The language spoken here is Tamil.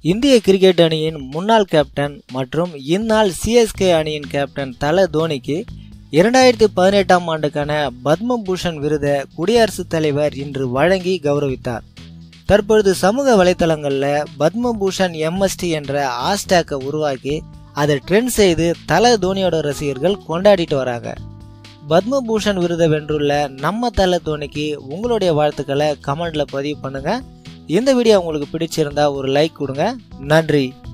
இந்திய கிரிக்கெட் அணியின் முன்னாள் கேப்டன் மற்றும் இந்நாள் சிஎஸ்கே அணியின் கேப்டன் தல தோனிக்கு இரண்டாயிரத்தி பதினெட்டாம் ஆண்டுக்கான பத்மபூஷன் விருதை குடியரசுத் தலைவர் இன்று வழங்கி கௌரவித்தார் தற்பொழுது சமூக வலைத்தளங்களில் பத்மபூஷன் எம்எஸ்டி என்ற ஹாஷ்டேக்கை உருவாக்கி அதை ட்ரெண்ட் செய்து தல தோனியோட ரசிகர்கள் கொண்டாடிட்டு வராங்க பத்மபூஷன் விருதை வென்றுள்ள நம்ம தல தோனிக்கு உங்களுடைய வாழ்த்துக்களை கமெண்ட்ல பதிவு பண்ணுங்க இந்த வீடியோ உங்களுக்கு பிடிச்சிருந்தா ஒரு லைக் கொடுங்க நன்றி